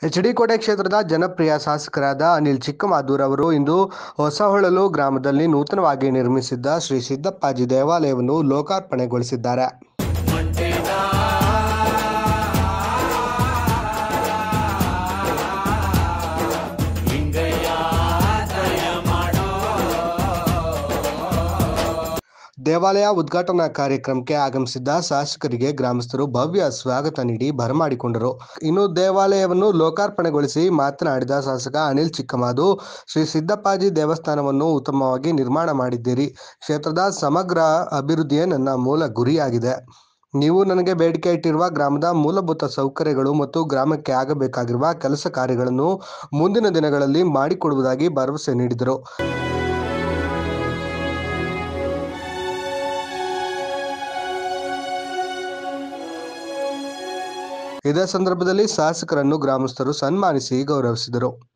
H D ಕೋಟೆ ಕ್ಷೇತ್ರದ ಜನಪ್ರಿಯ ಶಾಸಕರಾದ ಅನಿಲ್ ಚಿಕ್ಕಮಾದೂರ್ ಅವರು ಇಂದು ಹೊಸಹೊಳಲು ಗ್ರಾಮದಲ್ಲಿ ನೂತನವಾಗಿ ನಿರ್ಮಿಸಿದ್ದ ಶ್ರೀ ಸಿದ್ದಪ್ಪಾಜಿ ದೇವಾಲಯವನ್ನು ಲೋಕಾರ್ಪಣೆಗೊಳಿಸಿದ್ದಾರೆ ದೇವಾಲಯ ಉದ್ಘಾಟನಾ ಕಾರ್ಯಕ್ರಮಕ್ಕೆ ಆಗಮಿಸಿದ್ದ ಶಾಸಕರಿಗೆ ಗ್ರಾಮಸ್ಥರು ಭವ್ಯ ಸ್ವಾಗತ ನೀಡಿ ಬರಮಾಡಿಕೊಂಡರು ಇನ್ನು ದೇವಾಲಯವನ್ನು ಲೋಕಾರ್ಪಣೆಗೊಳಿಸಿ ಮಾತನಾಡಿದ ಶಾಸಕ ಅನಿಲ್ ಚಿಕ್ಕಮಾದು ಶ್ರೀ ಸಿದ್ದಪ್ಪಾಜಿ ದೇವಸ್ಥಾನವನ್ನು ಉತ್ತಮವಾಗಿ ನಿರ್ಮಾಣ ಮಾಡಿದ್ದೀರಿ ಕ್ಷೇತ್ರದ ಸಮಗ್ರ ಅಭಿವೃದ್ಧಿಯೇ ನನ್ನ ಮೂಲ ಗುರಿಯಾಗಿದೆ ನೀವು ನನಗೆ ಬೇಡಿಕೆ ಇಟ್ಟಿರುವ ಗ್ರಾಮದ ಮೂಲಭೂತ ಸೌಕರ್ಯಗಳು ಮತ್ತು ಗ್ರಾಮಕ್ಕೆ ಆಗಬೇಕಾಗಿರುವ ಕೆಲಸ ಕಾರ್ಯಗಳನ್ನು ಮುಂದಿನ ದಿನಗಳಲ್ಲಿ ಮಾಡಿಕೊಡುವುದಾಗಿ ಭರವಸೆ ನೀಡಿದರು ಇದೇ ಸಂದರ್ಭದಲ್ಲಿ ಶಾಸಕರನ್ನು ಗ್ರಾಮಸ್ಥರು ಸನ್ಮಾನಿಸಿ ಗೌರವಿಸಿದರು